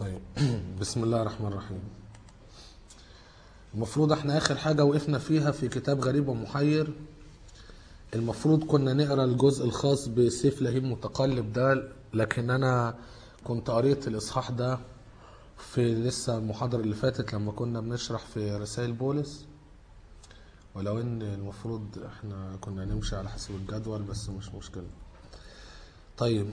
طيب بسم الله الرحمن الرحيم المفروض احنا اخر حاجة وقفنا فيها في كتاب غريب ومحير المفروض كنا نقرا الجزء الخاص بسيف لهيب متقلب ده لكن انا كنت قريت الاصحاح ده في لسه المحاضرة اللي فاتت لما كنا بنشرح في رسائل بولس ولو ان المفروض احنا كنا نمشي على حسب الجدول بس مش مشكلة طيب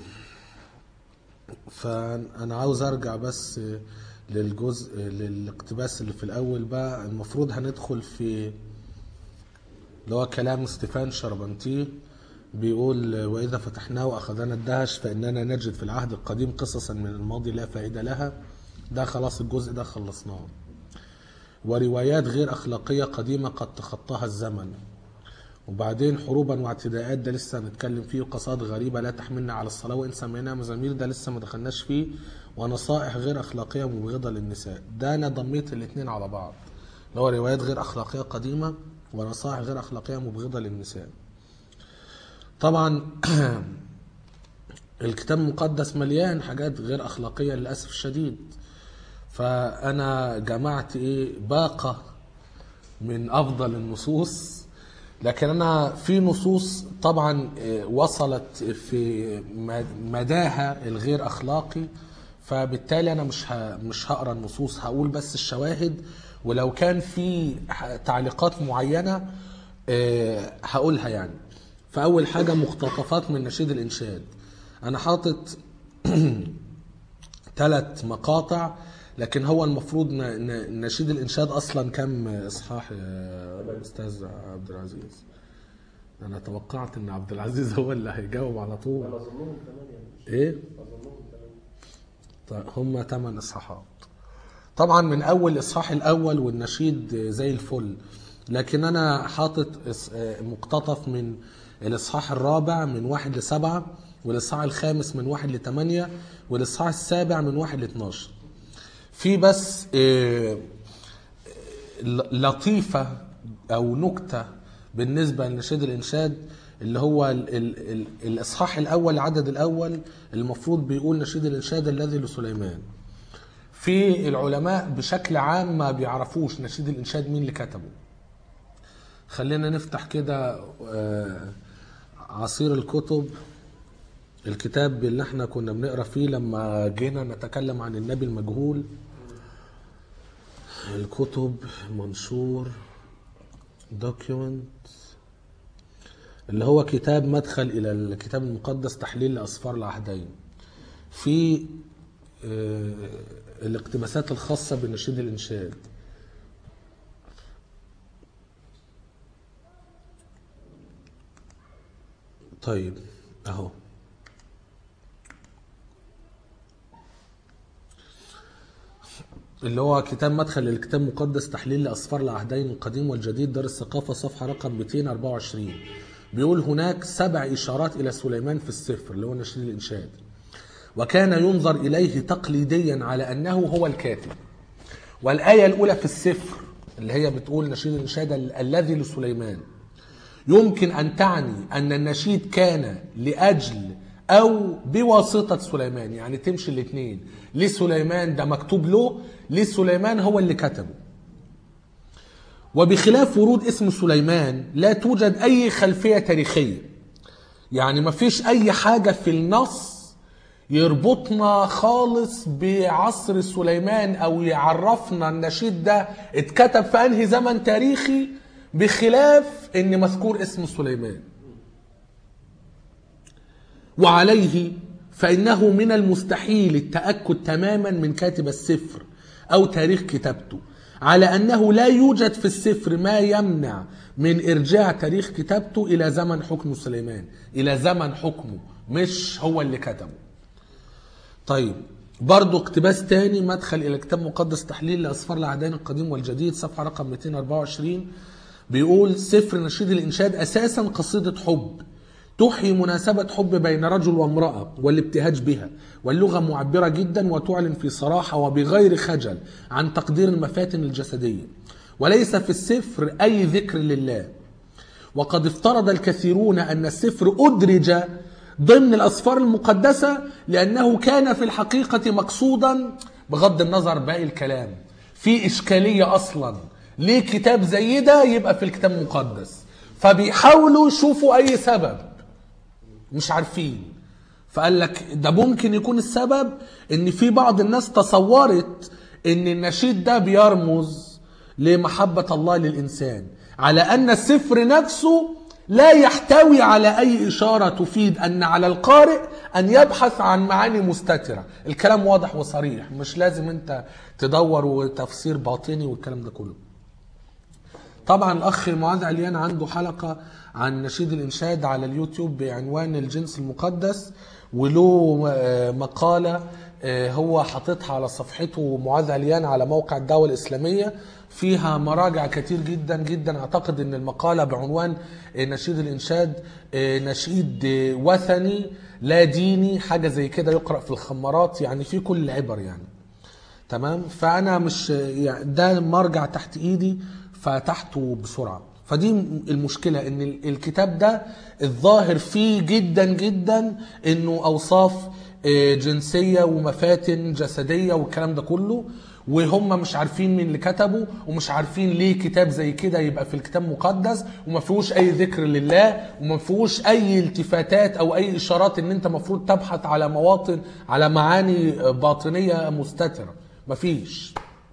فانا عاوز ارجع بس للجزء للاقتباس اللي في الاول بقى المفروض هندخل في اللي هو كلام ستيفان شربنتي بيقول واذا فتحناه واخذنا الدهش فاننا نجد في العهد القديم قصصا من الماضي لا فائده لها ده خلاص الجزء ده خلصناه وروايات غير اخلاقيه قديمه قد تخطاها الزمن وبعدين حروبا واعتداءات ده لسه هنتكلم فيه وقصائد غريبة لا تحملنا على الصلاة وإن سميناها مزامير ده لسه ما دخلناش فيه ونصائح غير أخلاقية مبغضة للنساء ده أنا ضميت الاتنين على بعض اللي هو روايات غير أخلاقية قديمة ونصائح غير أخلاقية مبغضة للنساء طبعا الكتاب المقدس مليان حاجات غير أخلاقية للأسف الشديد فأنا جمعت إيه باقة من أفضل النصوص لكن انا في نصوص طبعا وصلت في مداها الغير اخلاقي فبالتالي انا مش مش هقرا النصوص هقول بس الشواهد ولو كان في تعليقات معينه هقولها يعني فاول حاجه مقتطفات من نشيد الانشاد انا حاطط ثلاث مقاطع لكن هو المفروض نشيد الانشاد اصلا كم اصحاح يا استاذ عبد العزيز انا توقعت ان عبد العزيز هو اللي هيجاوب على طول انا اظنهم ثمانية مش ايه اظنهم ثمانية طيب هم ثمان اصحاحات طبعا من اول الاصحاح الاول والنشيد زي الفل لكن انا حاطط مقتطف من الاصحاح الرابع من واحد لسبعة والاصحاح الخامس من واحد لثمانية والاصحاح السابع من واحد لاثناشر في بس لطيفة أو نكتة بالنسبة لنشيد الإنشاد اللي هو ال ال ال الإصحاح الأول العدد الأول المفروض بيقول نشيد الإنشاد الذي لسليمان في العلماء بشكل عام ما بيعرفوش نشيد الإنشاد مين اللي كتبه خلينا نفتح كده عصير الكتب الكتاب اللي احنا كنا بنقرا فيه لما جينا نتكلم عن النبي المجهول الكتب منشور دوكيومنت اللي هو كتاب مدخل الى الكتاب المقدس تحليل لاسفار العهدين في اه الاقتباسات الخاصه بنشيد الانشاد طيب اهو اللي هو كتاب مدخل للكتاب المقدس تحليل لأسفار العهدين القديم والجديد دار الثقافة صفحة رقم 224 بيقول هناك سبع إشارات إلى سليمان في السفر اللي هو نشيد الإنشاد وكان ينظر إليه تقليديا على أنه هو الكاتب والآية الأولى في السفر اللي هي بتقول نشيد الإنشاد الذي لسليمان يمكن أن تعني أن النشيد كان لأجل او بواسطه سليمان يعني تمشي الاثنين لسليمان ده مكتوب له لسليمان هو اللي كتبه وبخلاف ورود اسم سليمان لا توجد اي خلفيه تاريخيه يعني ما فيش اي حاجه في النص يربطنا خالص بعصر سليمان او يعرفنا النشيد ده اتكتب في انهي زمن تاريخي بخلاف ان مذكور اسم سليمان وعليه فإنه من المستحيل التأكد تماما من كاتب السفر أو تاريخ كتابته على أنه لا يوجد في السفر ما يمنع من إرجاع تاريخ كتابته إلى زمن حكم سليمان إلى زمن حكمه مش هو اللي كتبه طيب برضو اقتباس تاني مدخل إلى كتاب مقدس تحليل لأسفار العهدين القديم والجديد صفحة رقم 224 بيقول سفر نشيد الإنشاد أساسا قصيدة حب تحيي مناسبة حب بين رجل وامرأة والابتهاج بها واللغة معبرة جدا وتعلن في صراحة وبغير خجل عن تقدير المفاتن الجسدية وليس في السفر أي ذكر لله وقد افترض الكثيرون أن السفر أدرج ضمن الأسفار المقدسة لأنه كان في الحقيقة مقصودا بغض النظر باقي الكلام في اشكاليه اصلا ليه كتاب زي ده يبقى في الكتاب المقدس فبيحاولوا يشوفوا اي سبب مش عارفين فقال لك ده ممكن يكون السبب ان في بعض الناس تصورت ان النشيد ده بيرمز لمحبة الله للإنسان على أن السفر نفسه لا يحتوي على أي إشارة تفيد أن على القارئ أن يبحث عن معاني مستترة الكلام واضح وصريح مش لازم أنت تدور وتفسير باطني والكلام ده كله طبعا الاخ معاذ عليان عنده حلقه عن نشيد الانشاد على اليوتيوب بعنوان الجنس المقدس وله آه، مقاله آه، هو حاططها على صفحته معاذ عليان على موقع الدعوه الاسلاميه فيها مراجع كتير جدا جدا اعتقد ان المقاله بعنوان آه، نشيد الانشاد آه، نشيد آه، وثني لا ديني حاجه زي كده يقرا في الخمارات يعني في كل العبر يعني تمام فانا مش يعني ده مرجع تحت ايدي فتحته بسرعه فدي المشكله ان ال- الكتاب ده الظاهر فيه جدا جدا انه اوصاف آه، جنسيه ومفاتن جسديه والكلام ده كله وهم مش عارفين مين اللي كتبه ومش عارفين ليه كتاب زي كده يبقى في الكتاب مقدس وما فيهوش اي ذكر لله وما فيهوش اي التفاتات او اي اشارات ان انت المفروض تبحث على مواطن على معاني باطنيه مستتره مفيش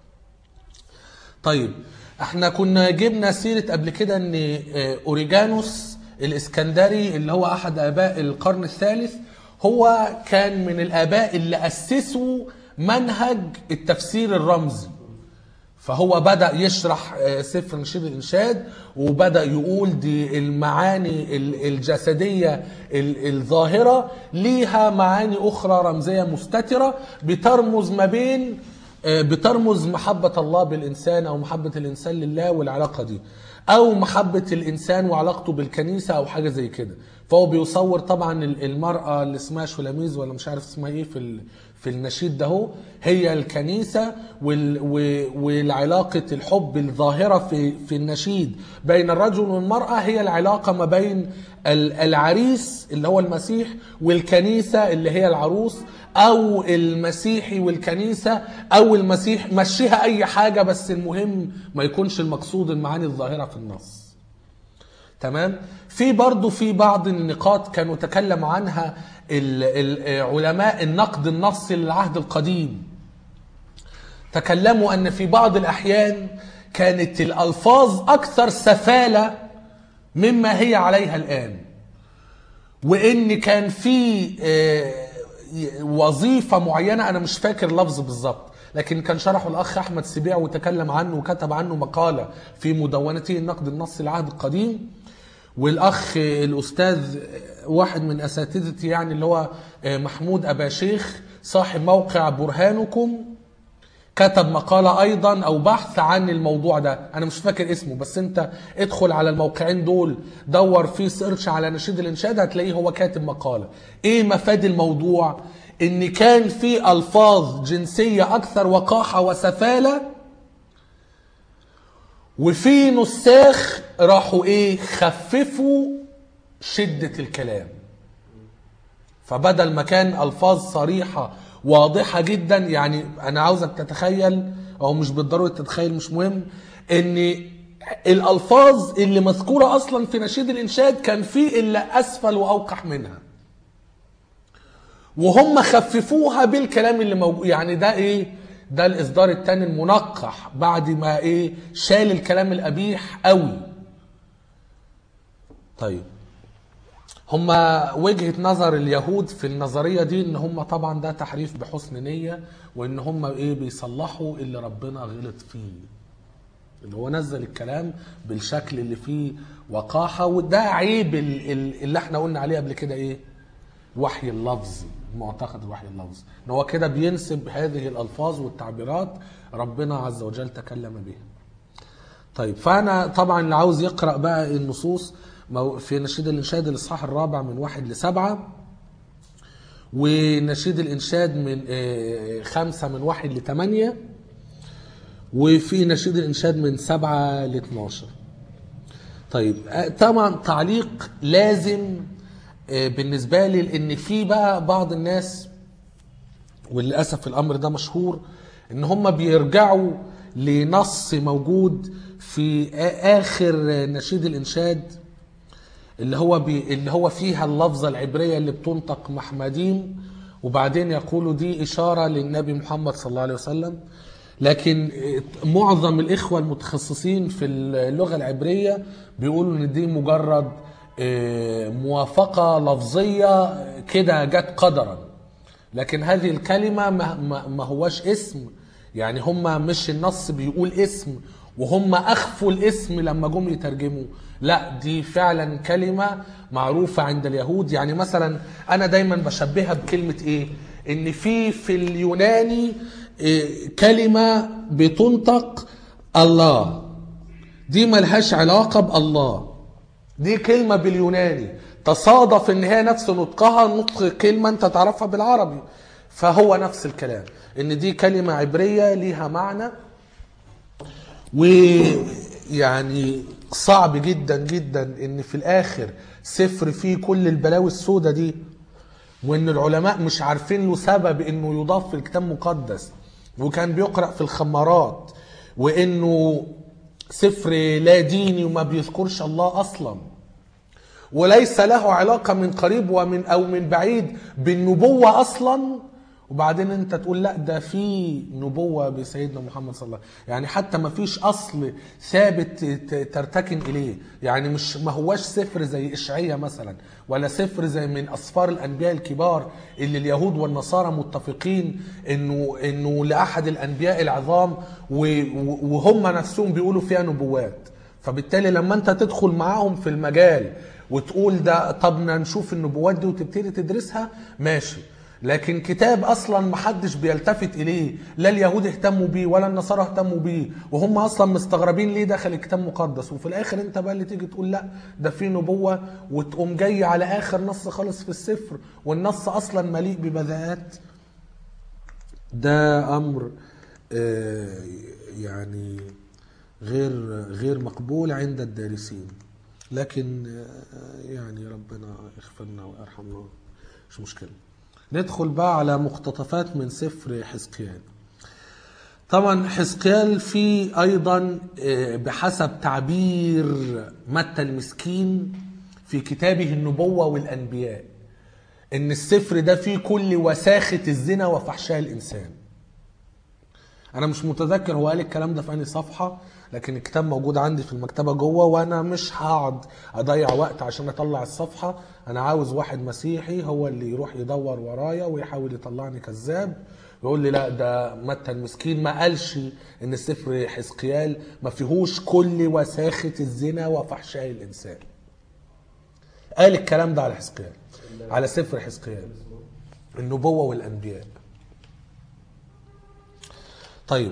طيب احنا كنا جبنا سيرة قبل كده ان آه، اوريجانوس الاسكندري اللي هو احد اباء القرن الثالث هو كان من الاباء اللي اسسوا منهج التفسير الرمزي فهو بدأ يشرح آه، سفر نشيد الإنشاد وبدأ يقول دي المعاني ال- الجسدية ال- الظاهرة ليها معاني أخرى رمزية مستترة بترمز ما بين آه، بترمز محبة الله بالإنسان أو محبة الإنسان لله والعلاقة دي أو محبة الإنسان وعلاقته بالكنيسة أو حاجة زي كده فهو بيصور طبعا ال- المرأة اللي اسمها شولاميز ولا مش عارف اسمها ايه في ال- في النشيد ده هو هي الكنيسة وال و- والعلاقة الحب الظاهرة في في النشيد بين الرجل والمرأة هي العلاقة ما بين ال- العريس اللي هو المسيح والكنيسة اللي هي العروس أو المسيحي والكنيسة أو المسيح مشيها أي حاجة بس المهم ما يكونش المقصود المعاني الظاهرة في النص تمام في برضو في بعض النقاط كانوا تكلموا عنها ال- ال- علماء النقد النصي للعهد القديم تكلموا ان في بعض الاحيان كانت الالفاظ اكثر سفاله مما هي عليها الان وان كان في آه، وظيفه معينه انا مش فاكر لفظ بالظبط لكن كان شرحه الاخ احمد سبيع وتكلم عنه وكتب عنه مقاله في مدونته النقد النصي العهد القديم والاخ الاستاذ واحد من اساتذتي يعني اللي هو محمود ابا شيخ صاحب موقع برهانكم كتب مقالة أيضا أو بحث عن الموضوع ده أنا مش فاكر اسمه بس أنت ادخل على الموقعين دول دور فيه سيرش على نشيد الإنشاد هتلاقيه هو كاتب مقالة إيه مفاد الموضوع إن كان في ألفاظ جنسية أكثر وقاحة وسفالة وفي نساخ راحوا إيه خففوا شدة الكلام فبدل ما كان الفاظ صريحه واضحه جدا يعني انا عاوزك تتخيل او مش بالضروره تتخيل مش مهم ان الالفاظ اللي مذكوره اصلا في نشيد الانشاد كان في الا اسفل واوقح منها وهم خففوها بالكلام اللي موجود يعني ده ايه ده الاصدار الثاني المنقح بعد ما ايه شال الكلام القبيح قوي طيب هما وجهة نظر اليهود في النظرية دي ان هما طبعا ده تحريف بحسن نية وان هما ايه بيصلحوا اللي ربنا غلط فيه اللي هو نزل الكلام بالشكل اللي فيه وقاحة وده عيب ال- ال- اللي احنا قلنا عليه قبل كده ايه وحي اللفظي معتقد الوحي اللفظي ان هو كده بينسب هذه الالفاظ والتعبيرات ربنا عز وجل تكلم بها طيب فانا طبعا اللي عاوز يقرا بقى النصوص مو- في نشيد الانشاد الاصحاح الرابع من واحد لسبعه ونشيد الانشاد من آه، خمسه من واحد لثمانيه وفي نشيد الانشاد من سبعه ل 12 طيب آه، طبعا تعليق لازم آه، بالنسبه لي لان في بقى بعض الناس وللاسف الامر ده مشهور ان هم بيرجعوا لنص موجود في آ- اخر نشيد الانشاد اللي هو بي اللي هو فيها اللفظه العبريه اللي بتنطق محمدين وبعدين يقولوا دي اشاره للنبي محمد صلى الله عليه وسلم لكن معظم الاخوه المتخصصين في اللغه العبريه بيقولوا ان دي مجرد آه، موافقه لفظيه كده جت قدرا لكن هذه الكلمه ما, ما, ما هوش اسم يعني هم مش النص بيقول اسم وهم اخفوا الاسم لما جم يترجموا لا دي فعلا كلمه معروفه عند اليهود يعني مثلا انا دايما بشبهها بكلمه ايه ان في في اليوناني إيه، كلمه بتنطق الله دي ملهاش علاقه بالله دي كلمة باليوناني تصادف ان هي نفس نطقها نطق كلمة انت تعرفها بالعربي فهو نفس الكلام ان دي كلمة عبرية ليها معنى ويعني صعب جدا جدا ان في الاخر سفر فيه كل البلاوي السوداء دي وان العلماء مش عارفين له سبب انه يضاف في الكتاب المقدس وكان بيقرأ في الخمارات وانه سفر لا ديني وما بيذكرش الله اصلا وليس له علاقه من قريب ومن او من بعيد بالنبوه اصلا وبعدين انت تقول لا ده في نبوه بسيدنا محمد صلى الله عليه وسلم يعني حتى ما فيش اصل ثابت ت- ترتكن اليه يعني مش ما هواش سفر زي اشعياء مثلا ولا سفر زي من اسفار الانبياء الكبار اللي اليهود والنصارى متفقين انه انه لاحد الانبياء العظام و- و- وهم نفسهم بيقولوا فيها نبوات فبالتالي لما انت تدخل معاهم في المجال وتقول ده طب نشوف النبوات دي وتبتدي تدرسها ماشي لكن كتاب اصلا محدش بيلتفت اليه لا اليهود اهتموا بيه ولا النصارى اهتموا بيه وهم اصلا مستغربين ليه دخل الكتاب مقدس وفي الاخر انت بقى اللي تيجي تقول لا ده في نبوه وتقوم جاي على اخر نص خالص في السفر والنص اصلا مليء ببذاءات ده امر آه، يعني غير غير مقبول عند الدارسين لكن آه، يعني ربنا يغفرنا ويرحمنا مش مشكله ندخل بقى على مقتطفات من سفر حزقيال طبعا حزقيال فيه ايضا آه، بحسب تعبير متى المسكين في كتابه النبوه والانبياء ان السفر ده فيه كل وساخه الزنا وفحشاء الانسان انا مش متذكر هو قال الكلام ده في انهي صفحه لكن الكتاب موجود عندي في المكتبه جوه وانا مش هقعد اضيع وقت عشان اطلع الصفحه انا عاوز واحد مسيحي هو اللي يروح يدور ورايا ويحاول يطلعني كذاب يقول لي لا ده متى المسكين ما قالش ان سفر حزقيال ما فيهوش كل وساخه الزنا وفحشاء الانسان قال الكلام ده على حزقيال على سفر حزقيال النبوه والانبياء طيب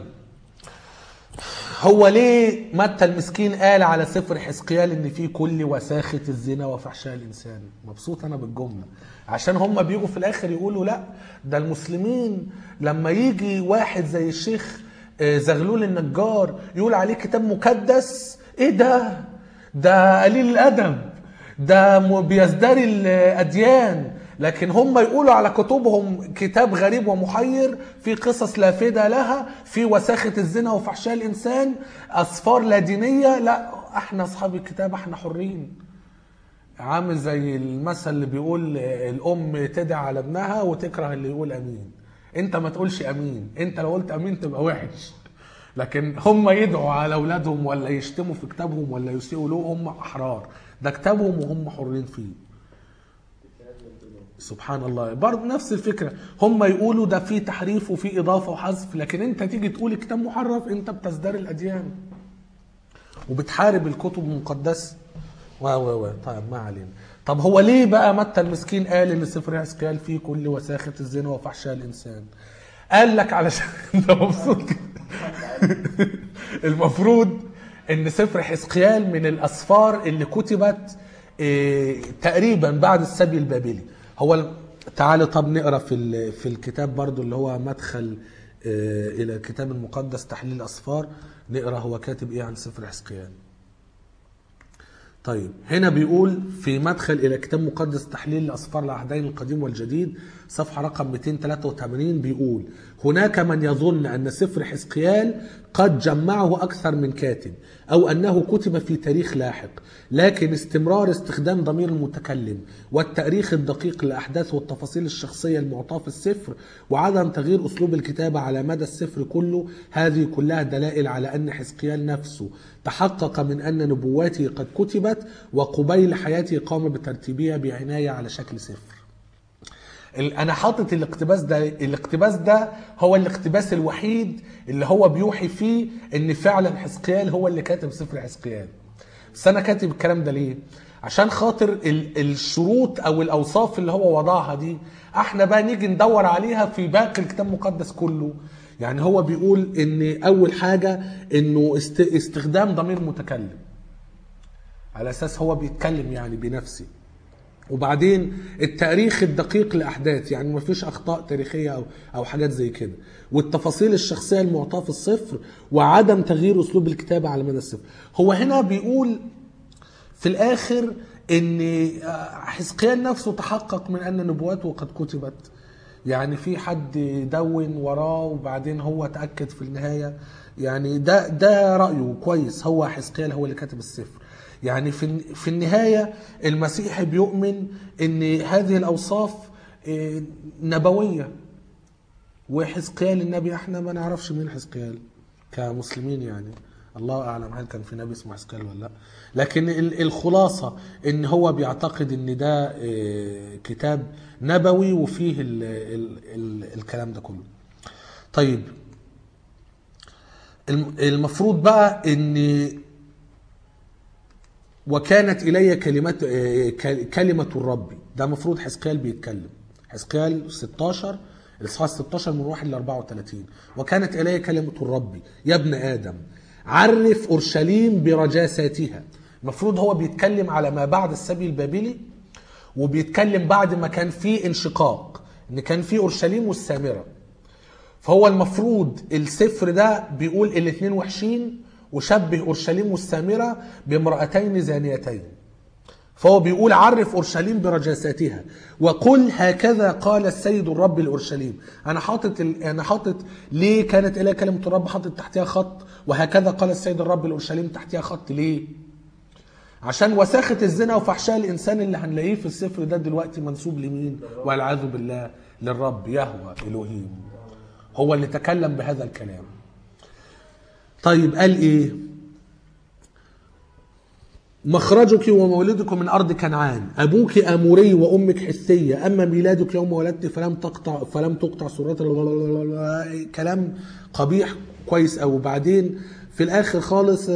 هو ليه متى المسكين قال على سفر حزقيال ان فيه كل وساخه الزنا وفحشاء الانسان مبسوط انا بالجمله عشان هم بيجوا في الاخر يقولوا لا ده المسلمين لما يجي واحد زي الشيخ آه، زغلول النجار يقول عليه كتاب مقدس ايه ده ده قليل الادب ده م- بيزدري الاديان لكن هم يقولوا على كتبهم كتاب غريب ومحير في قصص لافته لها في وساخه الزنا وفحشاء الانسان اسفار لا دينيه لا احنا اصحاب الكتاب احنا حرين عامل زي المثل اللي بيقول الام تدعي على ابنها وتكره اللي يقول امين انت ما تقولش امين انت لو قلت امين تبقى وحش لكن هم يدعوا على اولادهم ولا يشتموا في كتابهم ولا يسيئوا له هم احرار ده كتابهم وهم حرين فيه سبحان الله برضه نفس الفكره هم يقولوا ده في تحريف وفي اضافه وحذف لكن انت تيجي تقول الكتاب محرف انت بتزدري الاديان وبتحارب الكتب المقدسه و و و طيب ما علينا طب هو ليه بقى متى المسكين قال ان سفر حزقيال فيه كل وساخه الزنا وفحشاء الانسان قال لك علشان انت مبسوط كده. المفروض ان سفر حزقيال من الاسفار اللي كتبت إيه، تقريبا بعد السبي البابلي هو ال- تعالوا طب نقرا في ال- في الكتاب برضو اللي هو مدخل آه، الى الكتاب المقدس تحليل الاسفار نقرا هو كاتب ايه عن سفر حزقيال طيب هنا بيقول في مدخل الى كتاب مقدس تحليل الاسفار العهدين القديم والجديد صفحة رقم 283 بيقول هناك من يظن أن سفر حزقيال قد جمعه أكثر من كاتب أو أنه كتب في تاريخ لاحق لكن استمرار استخدام ضمير المتكلم والتاريخ الدقيق للأحداث والتفاصيل الشخصية المعطاة في السفر وعدم تغيير أسلوب الكتابة على مدى السفر كله هذه كلها دلائل على أن حزقيال نفسه تحقق من أن نبواته قد كتبت وقبيل حياته قام بترتيبها بعناية على شكل سفر ال- انا حاطط الاقتباس ده الاقتباس ده هو الاقتباس الوحيد اللي هو بيوحي فيه ان فعلا حزقيال هو اللي كاتب سفر حزقيال بس انا كاتب الكلام ده ليه عشان خاطر ال- الشروط او الاوصاف اللي هو وضعها دي احنا بقى نيجي ندور عليها في باقي الكتاب المقدس كله يعني هو بيقول ان اول حاجه انه است- استخدام ضمير متكلم على اساس هو بيتكلم يعني بنفسه وبعدين التاريخ الدقيق لاحداث يعني ما فيش اخطاء تاريخيه او او حاجات زي كده والتفاصيل الشخصيه المعطاه في الصفر وعدم تغيير اسلوب الكتابه على مدى الصفر هو هنا بيقول في الاخر ان حزقيال نفسه تحقق من ان نبواته قد كتبت يعني في حد دون وراه وبعدين هو تاكد في النهايه يعني ده ده رايه كويس هو حزقيال هو اللي كاتب السفر يعني في في النهايه المسيحي بيؤمن ان هذه الاوصاف آه، نبويه وحزقيال النبي احنا ما نعرفش مين حزقيال كمسلمين يعني الله اعلم هل كان في نبي اسمه حزقيال ولا لا لكن ال- الخلاصه ان هو بيعتقد ان ده آه، كتاب نبوي وفيه ال ال ال الكلام ده كله طيب الم- المفروض بقى ان وكانت الي كلمات آه، ك- كلمه الرب ده المفروض حزقيال بيتكلم حزقيال 16 الاصحاح 16 من 1 ل 34 وكانت الي كلمه الرب يا ابن ادم عرف اورشليم برجاساتها المفروض هو بيتكلم على ما بعد السبي البابلي وبيتكلم بعد ما كان في انشقاق ان كان في اورشليم والسامره فهو المفروض السفر ده بيقول الاثنين وحشين وشبه اورشليم والسامره بامراتين زانيتين فهو بيقول عرف اورشليم برجاساتها وقل هكذا قال السيد الرب لاورشليم انا حاطط ال... انا حاطط ليه كانت الى كلمه الرب حاطط تحتها خط وهكذا قال السيد الرب لاورشليم تحتها خط ليه عشان وساخة الزنا وفحشاء الإنسان اللي هنلاقيه في السفر ده دلوقتي منسوب لمين؟ والعياذ بالله للرب يهوى إلهيم هو اللي تكلم بهذا الكلام طيب قال إيه؟ مخرجك ومولدك من أرض كنعان أبوك أموري وأمك حثية أما ميلادك يوم ولدت فلم تقطع فلم تقطع سورات كلام قبيح كويس أوي وبعدين في الآخر خالص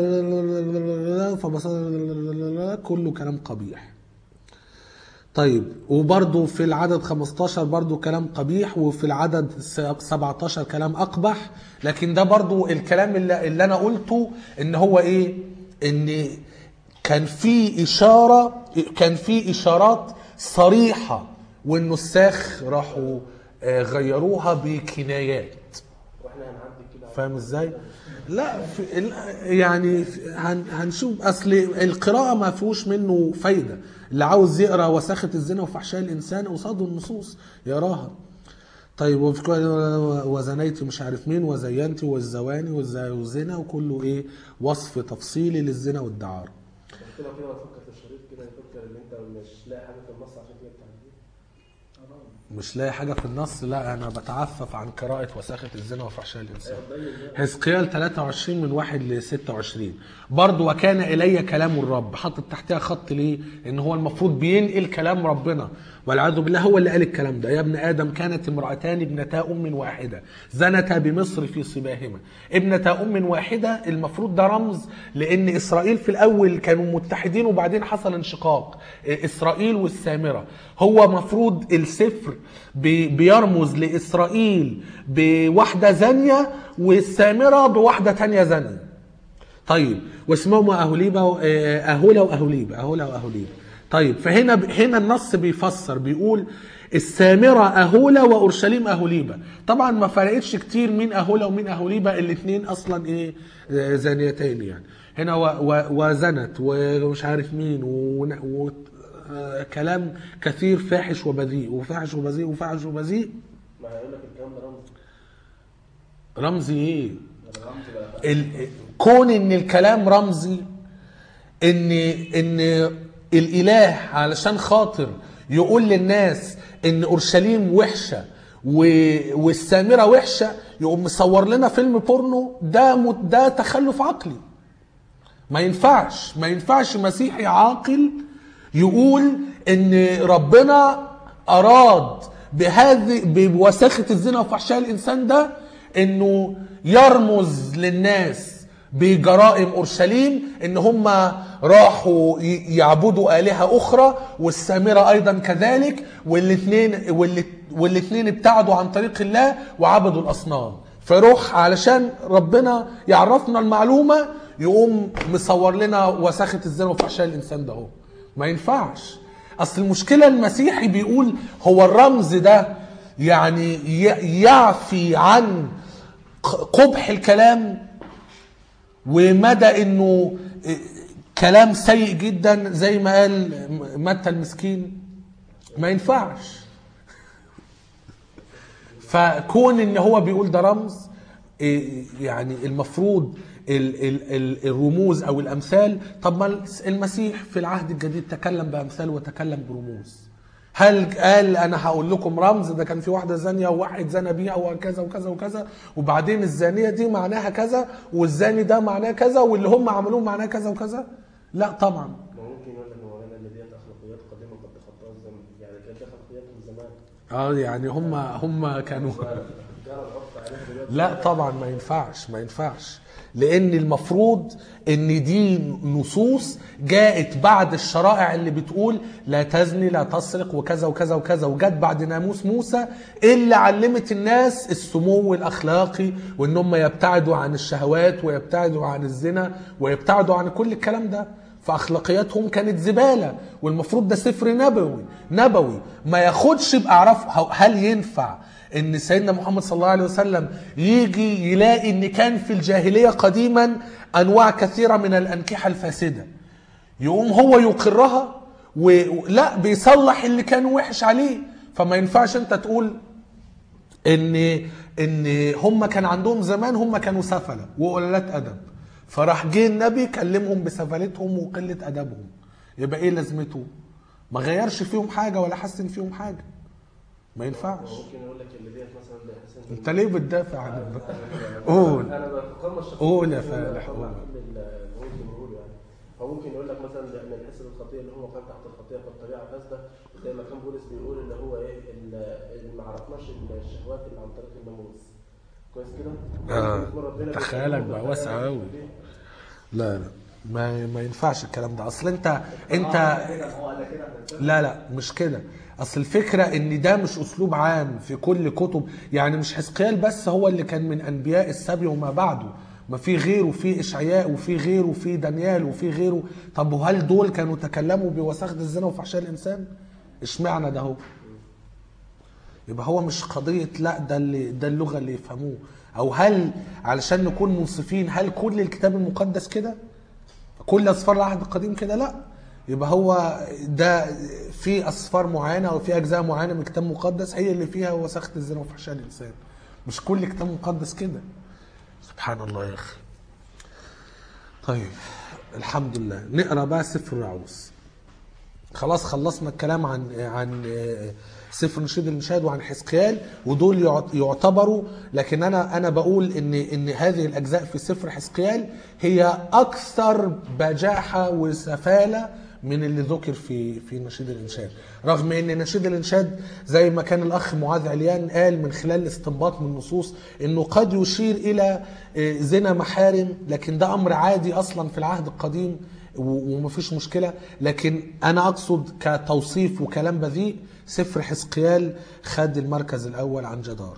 فبص- كله كلام قبيح طيب وبرضه في العدد 15 برضه كلام قبيح وفي العدد 17 كلام أقبح لكن ده برضه الكلام اللي, اللي أنا قلته إن هو إيه إن كان في إشارة كان في إشارات صريحة والنساخ راحوا آه، غيروها بكنايات واحنا هنعدي كده فاهم ازاي؟ لا في ال- يعني في- هن هنشوف اصل القراءه ما فيهوش منه فايده اللي عاوز يقرا وساخه الزنا وفحشاء الانسان قصاده النصوص يقراها طيب وفي كل- وزنيت مش عارف مين وزينت والزواني والز- والزنا وكله ايه وصف تفصيلي للزنا والدعاره كده كده ما تفكر في الشريط كده يفكر ان انت مش لاقي حاجه في النص عشان كده بتعدي مش لاقي حاجه في النص لا انا بتعفف عن قراءه وساخه الزنا وفحشاء الانسان حزقيال 23 من 1 ل 26 برضه وكان الي كلام الرب حاطط تحتها خط ليه؟ ان هو المفروض بينقل كلام ربنا والعياذ بالله هو اللي قال الكلام ده يا ابن ادم كانت امراتان ابنتا ام واحده زنتا بمصر في صباهما ابنتا ام واحده المفروض ده رمز لان اسرائيل في الاول كانوا متحدين وبعدين حصل انشقاق اسرائيل والسامره هو مفروض السفر بي- بيرمز لاسرائيل بواحده زانيه والسامره بواحده تانية زانيه طيب واسمهما اهوليبا و- آه، اهولا واهوليبا اهولا واهوليبا طيب فهنا هنا النص بيفسر بيقول السامره اهولا واورشليم اهوليبا طبعا ما فرقتش كتير مين اهولا ومين اهوليبا الاثنين اصلا ايه آه، زانيتين يعني هنا و- و- وزنت ومش عارف مين ون- و- آه، كلام كثير فاحش وبذيء وفاحش وبذيء وفاحش وبذيء ما هيقول لك الكلام ده رمز رمزي ايه الرمز بقى ال- كون ان الكلام رمزي ان ان الاله علشان خاطر يقول للناس ان اورشليم وحشه و- والسامره وحشه يقوم مصور لنا فيلم بورنو ده مت- ده تخلف عقلي ما ينفعش ما ينفعش مسيحي عاقل يقول ان ربنا اراد بهذه بوساخه الزنا وفحشاء الانسان ده انه يرمز للناس بجرائم اورشليم ان هم راحوا ي- يعبدوا الهه اخرى والسامره ايضا كذلك والاثنين والاثنين ابتعدوا عن طريق الله وعبدوا الاصنام فيروح علشان ربنا يعرفنا المعلومه يقوم مصور لنا وساخه الزنا وفحشاء الانسان ده هو ما ينفعش اصل المشكله المسيحي بيقول هو الرمز ده يعني ي- يعفي عن ق- قبح الكلام ومدى انه كلام سيء جدا زي ما قال متى المسكين ما ينفعش فكون ان هو بيقول ده رمز إيه، يعني المفروض ال- ال- ال- الرموز او الامثال طب ما المسيح في العهد الجديد تكلم بامثال وتكلم برموز هل قال انا هقول لكم رمز ده كان في واحده زانيه وواحد زنى بيها وكذا وكذا وكذا وبعدين الزانيه دي معناها كذا والزاني ده معناه كذا واللي هم عملوه معناه كذا وكذا لا طبعا ما ممكن يقول لك مولانا ان ديت اخلاقيات قديمه قد تخطاها الزمن يعني كانت دي اخلاقيات من زمان اه يعني هم هم كانوا جرى العرف عليها دلوقتي لا طبعا ما ينفعش ما ينفعش لان المفروض ان دي نصوص جاءت بعد الشرائع اللي بتقول لا تزني لا تسرق وكذا وكذا وكذا وجت بعد ناموس موسى اللي علمت الناس السمو الاخلاقي وان هم يبتعدوا عن الشهوات ويبتعدوا عن الزنا ويبتعدوا عن كل الكلام ده فاخلاقياتهم كانت زباله والمفروض ده سفر نبوي نبوي ما ياخدش باعراف هل ينفع ان سيدنا محمد صلى الله عليه وسلم يجي يلاقي ان كان في الجاهليه قديما انواع كثيره من الانكحه الفاسده يقوم هو يقرها ولا بيصلح اللي كان وحش عليه فما ينفعش انت تقول ان ان هم كان عندهم زمان هم كانوا سفله وقلالات ادب فراح جه النبي كلمهم بسفلتهم وقله ادبهم يبقى ايه لازمته ما غيرش فيهم حاجه ولا حسن فيهم حاجه ما ينفعش ممكن يقول لك اللي ديت مثلا ده حسن انت ليه بتدافع عن الب- قول انا بقارن الشخصيه قول يا اللي فالح، طلع قول. كل ال- ممكن نقوله يعني فممكن يقول لك مثلا من حيث الخطيه اللي هو كان تحت الخطيه فالطبيعه فاسده زي ما كان بولس بيقول اللي هو ايه ال- اللي ما عرفناش الشهوات اللي عن طريق الناموس كويس كده؟ آه. ممكن يكون ربنا تخيلك بيقول بقى له واسع تخيل أوي. إيه؟ لا لا ما ما ينفعش الكلام ده اصل انت انت هو قال لك كده احنا نتفق. لا لا مش كده اصل الفكره ان ده مش اسلوب عام في كل كتب يعني مش حزقيال بس هو اللي كان من انبياء السبي وما بعده ما في غيره في اشعياء وفي غيره وفي دانيال وفي غيره طب وهل دول كانوا تكلموا بوساخه الزنا وفحشاء الانسان اشمعنى ده هو يبقى هو مش قضيه لا ده اللي ده اللغه اللي يفهموه او هل علشان نكون منصفين هل كل الكتاب المقدس كده كل اسفار العهد القديم كده لا يبقى هو ده في اسفار معينه او في اجزاء معينه من الكتاب المقدس هي اللي فيها وساخه الزنا وفحشاء الانسان مش كل كتاب مقدس كده سبحان الله يا اخي طيب الحمد لله نقرا بقى سفر الرعوس خلاص خلصنا الكلام عن عن سفر نشيد المشاهد وعن حزقيال ودول يعت- يعتبروا لكن انا انا بقول ان ان هذه الاجزاء في سفر حزقيال هي اكثر بجاحه وسفاله من اللي ذكر في في نشيد الانشاد رغم ان نشيد الانشاد زي ما كان الاخ معاذ عليان قال من خلال الاستنباط من النصوص انه قد يشير الى آه، زنا محارم لكن ده امر عادي اصلا في العهد القديم و- ومفيش مشكلة لكن أنا أقصد كتوصيف وكلام بذيء سفر حزقيال خد المركز الأول عن جدار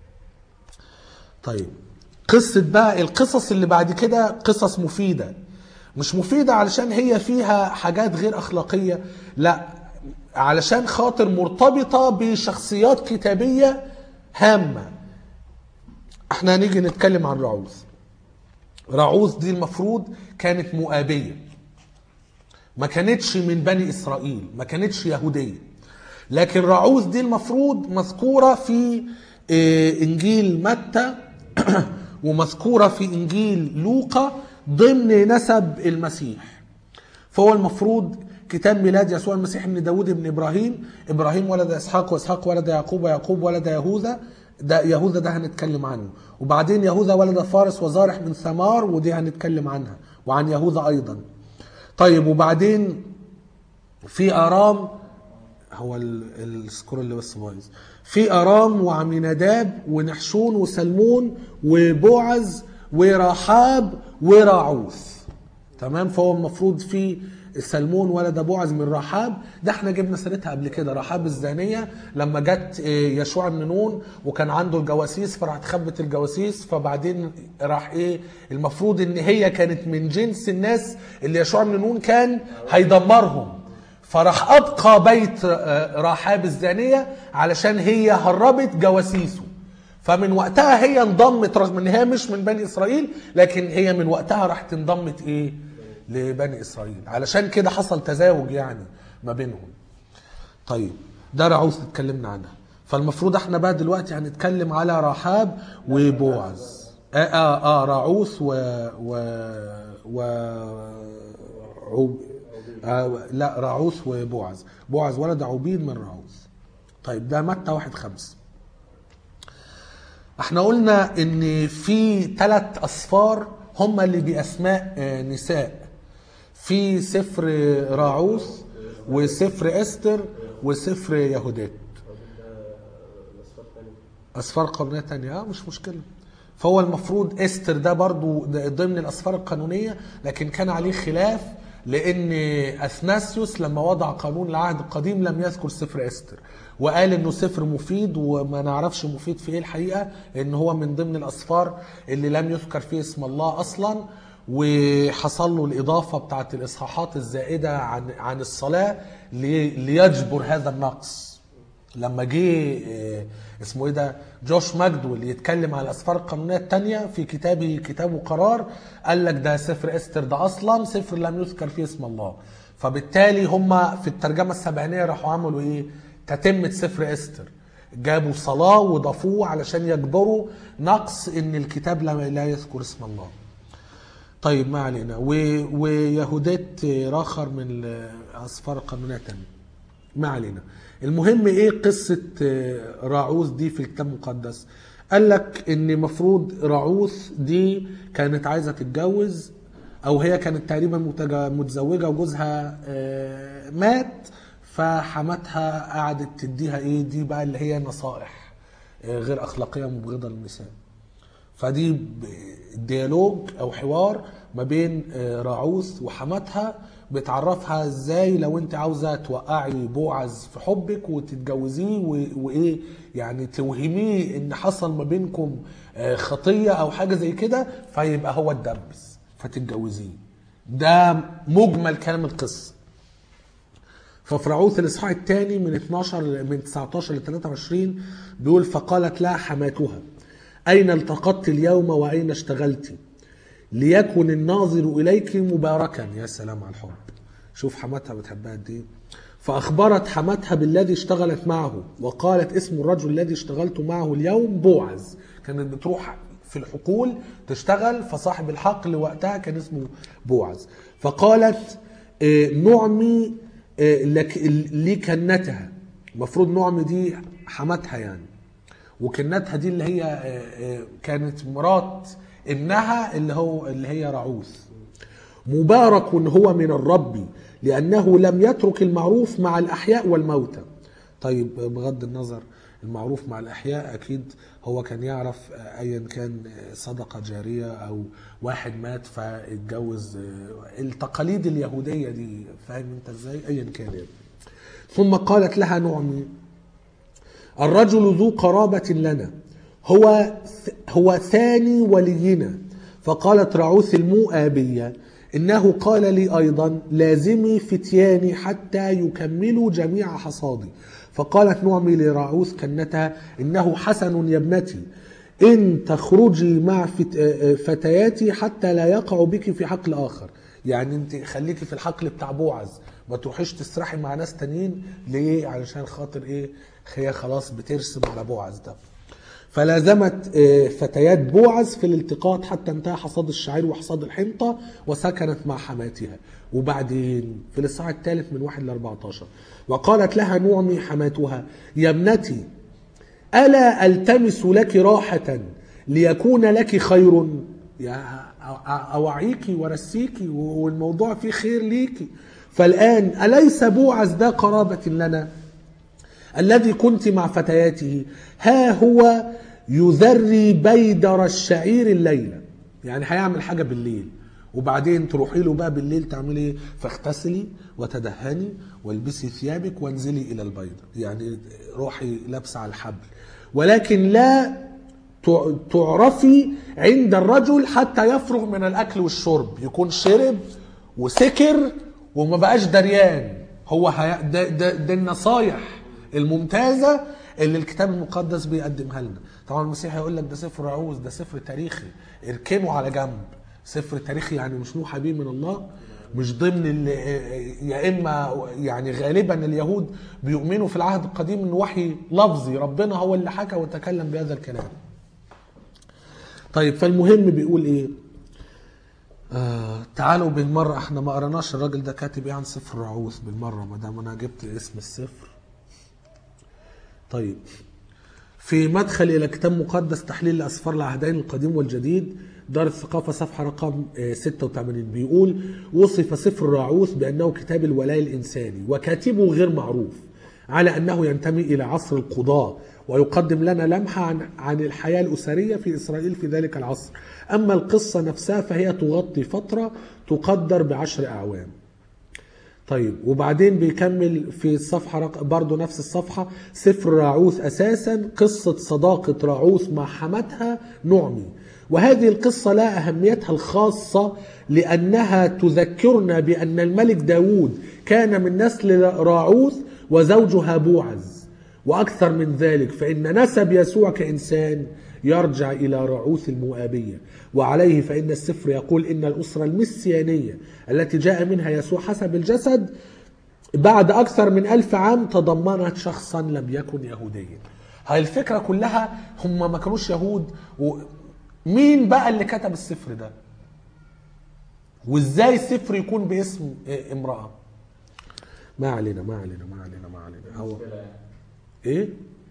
طيب قصة بقى القصص اللي بعد كده قصص مفيدة مش مفيدة علشان هي فيها حاجات غير أخلاقية لا علشان خاطر مرتبطة بشخصيات كتابية هامة احنا هنيجي نتكلم عن رعوز رعوز دي المفروض كانت مؤابية ما كانتش من بني اسرائيل ما كانتش يهوديه لكن رعوز دي المفروض مذكوره في آه، انجيل متى ومذكوره في انجيل لوقا ضمن نسب المسيح فهو المفروض كتاب ميلاد يسوع المسيح ابن داود ابن ابراهيم ابراهيم ولد اسحاق واسحاق ولد يعقوب ويعقوب ولد يهوذا ده يهوذا ده هنتكلم عنه وبعدين يهوذا ولد فارس وزارح من ثمار ودي هنتكلم عنها وعن يهوذا ايضا طيب وبعدين في ارام هو ال- السكور اللي بس بايظ في ارام وعميناداب ونحشون وسلمون وبوعز ورحاب وراعوث تمام فهو المفروض في سلمون ولد بوعز من رحاب ده احنا جبنا سيرتها قبل كده رحاب الزانيه لما جت اه، يشوع بن نون وكان عنده الجواسيس فراحت خبت الجواسيس فبعدين راح ايه المفروض ان هي كانت من جنس الناس اللي يشوع بن نون كان هيدمرهم فراح ابقى بيت اه، رحاب الزانيه علشان هي هربت جواسيسه فمن وقتها هي انضمت رغم ان هي مش من بني اسرائيل لكن هي من وقتها راحت انضمت ايه لبني اسرائيل علشان كده حصل تزاوج يعني ما بينهم طيب ده رعوث اتكلمنا عنها فالمفروض احنا بقى دلوقتي هنتكلم على رحاب وبوعز اه اه, آه رعوث و و و عوب آه لا رعوث وبوعز بوعز ولد عبيد من رعوث طيب ده متى واحد خمسه احنا قلنا ان في ثلاث اصفار هم اللي باسماء آه، نساء في سفر راعوث وسفر استر وسفر يهودات الاصفار الثانيه اسفار قانونيه تانية اه مش مشكله فهو المفروض استر ده برضو ده ضمن الاسفار القانونيه لكن كان عليه خلاف لان اثناسيوس لما وضع قانون العهد القديم لم يذكر سفر استر وقال انه سفر مفيد وما نعرفش مفيد في ايه الحقيقه ان هو من ضمن الاسفار اللي لم يذكر فيه اسم الله اصلا وحصل له الاضافه بتاعت الاصحاحات الزائده عن عن الصلاه لي- ليجبر هذا النقص لما جه آه، اسمه ايه ده جوش ماجدول يتكلم على الاسفار القانونيه الثانيه في كتابه كتابه قرار قال لك ده سفر استر ده اصلا سفر لم يذكر فيه اسم الله فبالتالي هم في الترجمه السبعينيه راحوا عملوا ايه تتمه سفر استر جابوا صلاه وضافوه علشان يجبروا نقص ان الكتاب لا لا يذكر اسم الله طيب ما علينا و- ويهودات راخر من الاسفار القانونيه الثانيه ما علينا المهم ايه قصة آه، راعوث دي في الكتاب المقدس قال لك ان مفروض راعوث دي كانت عايزة تتجوز او هي كانت تقريبا متج- متزوجة وجوزها آه، مات فحماتها قعدت تديها ايه دي بقى اللي هي نصائح آه، غير اخلاقية مبغضة للنساء فدي ب- ديالوج او حوار ما بين آه، راعوث وحماتها بتعرفها ازاي لو انت عاوزه توقعي بوعز في حبك وتتجوزيه و- وايه يعني توهميه ان حصل ما بينكم آه، خطيه او حاجه زي كده فيبقى هو اتدبس فتتجوزيه ده مجمل كلام القصه ففي رعوث الاصحاح الثاني من 12 من 19 ل 23 بيقول فقالت لها حماتها اين التقطت اليوم واين اشتغلت ليكن الناظر اليك مباركا يا سلام على الحب شوف حماتها بتحبها قد ايه فاخبرت حماتها بالذي اشتغلت معه وقالت اسم الرجل الذي اشتغلت معه اليوم بوعز كانت بتروح في الحقول تشتغل فصاحب الحقل وقتها كان اسمه بوعز فقالت آه، نعمي آه، لك لكنتها المفروض نعمي دي حماتها يعني وكنتها دي اللي هي آه، آه، كانت مرات ابنها اللي هو اللي هي رعوث مبارك هو من الرب لأنه لم يترك المعروف مع الأحياء والموتى طيب بغض النظر المعروف مع الأحياء أكيد هو كان يعرف آه، أيا كان آه، صدقة جارية أو واحد مات فاتجوز آه، التقاليد اليهودية دي فاهم أنت إزاي أيا كان يعني. ثم قالت لها نعمي الرجل ذو قرابة لنا هو هو ثاني ولينا فقالت رعوث المؤابية إنه قال لي أيضا لازمي فتياني حتى يكملوا جميع حصادي فقالت نعمي لرعوث كنتها إنه حسن يا ابنتي إن تخرجي مع فت- فتياتي حتى لا يقع بك في حقل آخر يعني انت خليكي في الحقل بتاع بوعز ما تروحيش تسرحي مع ناس تانيين ليه علشان خاطر ايه هي خلاص بترسم على بوعز ده فلازمت آه، فتيات بوعز في الالتقاط حتى انتهى حصاد الشعير وحصاد الحنطة وسكنت مع حماتها وبعدين في الإصحاح الثالث من 1 ل 14 وقالت لها نعمي حماتها يا ابنتي ألا ألتمس لك راحة ليكون لك خير يا أ- أ- أوعيكي ورسيكي والموضوع فيه خير ليكي فالآن أليس بوعز ده قرابة لنا الذي كنت مع فتياته ها هو يذري بيدر الشعير الليلة يعني هيعمل حاجة بالليل وبعدين تروحي له بقى بالليل تعملي ايه فاغتسلي وتدهني والبسي ثيابك وانزلي الى البيضة يعني روحي لابسه على الحبل ولكن لا تع- تعرفي عند الرجل حتى يفرغ من الاكل والشرب يكون شرب وسكر وما بقاش دريان هو هي... ده, ده, ده النصايح الممتازه اللي الكتاب المقدس بيقدمها لنا طبعا المسيح هيقول لك ده سفر رعوز ده سفر تاريخي اركنه على جنب سفر تاريخي يعني مش موحى بيه من الله مش ضمن ال- يا اما يعني غالبا اليهود بيؤمنوا في العهد القديم ان وحي لفظي ربنا هو اللي حكى وتكلم بهذا الكلام طيب فالمهم بيقول ايه آه تعالوا بالمرة احنا ما قرناش الراجل ده كاتب ايه عن سفر رعوث بالمرة ما دام انا جبت اسم السفر طيب في مدخل الى كتاب مقدس تحليل الاسفار العهدين القديم والجديد دار الثقافة صفحة رقم آه، 86 بيقول وصف سفر راعوث بأنه كتاب الولاء الإنساني وكاتبه غير معروف على أنه ينتمي إلى عصر القضاة ويقدم لنا لمحة عن, عن الحياة الأسرية في إسرائيل في ذلك العصر أما القصة نفسها فهي تغطي فترة تقدر بعشر أعوام طيب وبعدين بيكمل في الصفحة رق... برضو نفس الصفحة سفر راعوث أساسا قصة صداقة راعوث مع حماتها نعمي وهذه القصة لا أهميتها الخاصة لأنها تذكرنا بأن الملك داود كان من نسل راعوث وزوجها بوعز وأكثر من ذلك فإن نسب يسوع كإنسان يرجع إلى رعوث المؤابية وعليه فإن السفر يقول إن الأسرة المسيانية التي جاء منها يسوع حسب الجسد بعد أكثر من ألف عام تضمنت شخصا لم يكن يهوديا هاي الفكرة كلها هم ما كانوش يهود و... مين بقى اللي كتب السفر ده وازاي السفر يكون باسم إيه، امرأة ما علينا ما علينا ما علينا ما علينا هو ايه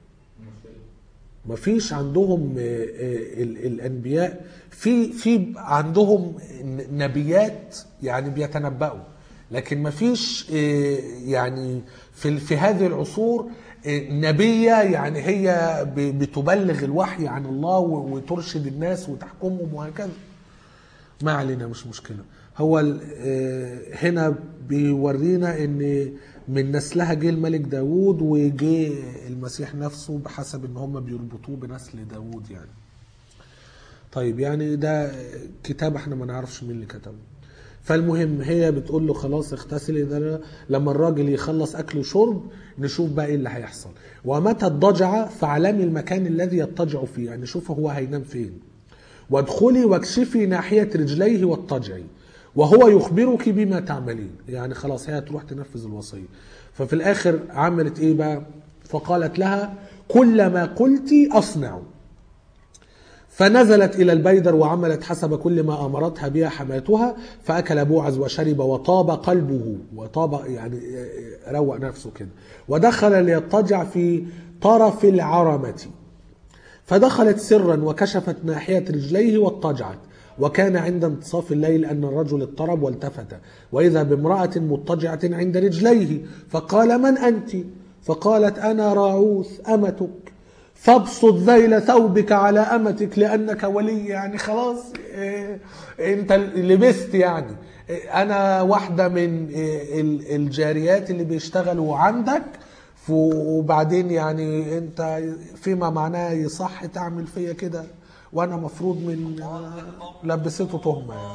ما فيش عندهم آه، آه، ال- الانبياء في في عندهم ن- نبيات يعني بيتنبأوا لكن ما فيش آه، يعني في في هذه العصور آه، نبيه يعني هي ب- بتبلغ الوحي عن الله و- وترشد الناس وتحكمهم وهكذا ما علينا مش مشكلة هو ال- آه، هنا بيورينا ان من نسلها جه الملك داوود وجه المسيح نفسه بحسب ان هم بيربطوه بنسل داوود يعني طيب يعني ده كتاب احنا ما نعرفش مين اللي كتبه فالمهم هي بتقول له خلاص اغتسلي ده لما الراجل يخلص اكل وشرب نشوف بقى ايه اللي هيحصل ومتى اضطجع فاعلمي المكان الذي يضطجع فيه يعني شوف هو هينام فين وادخلي واكشفي ناحية رجليه واضطجعي وهو يخبرك بما تعملين يعني خلاص هي تروح تنفذ الوصية ففي الآخر عملت إيه بقى فقالت لها كل ما قلت أصنع فنزلت إلى البيدر وعملت حسب كل ما أمرتها بها حماتها فأكل بوعز وشرب وطاب قلبه وطاب يعني روق نفسه كده ودخل ليضطجع في طرف العرمة فدخلت سرا وكشفت ناحية رجليه واضطجعت وكان عند انتصاف الليل أن الرجل اضطرب والتفت وإذا بامرأة مضطجعة عند رجليه فقال من أنت فقالت أنا راعوث أمتك فابسط ذيل ثوبك على أمتك لأنك ولي يعني خلاص إيه أنت لبست يعني إيه أنا واحدة من إيه ال- الجاريات اللي بيشتغلوا عندك ف- وبعدين يعني انت فيما معناه يصح تعمل فيا كده وانا مفروض من لبسته تهمه يعني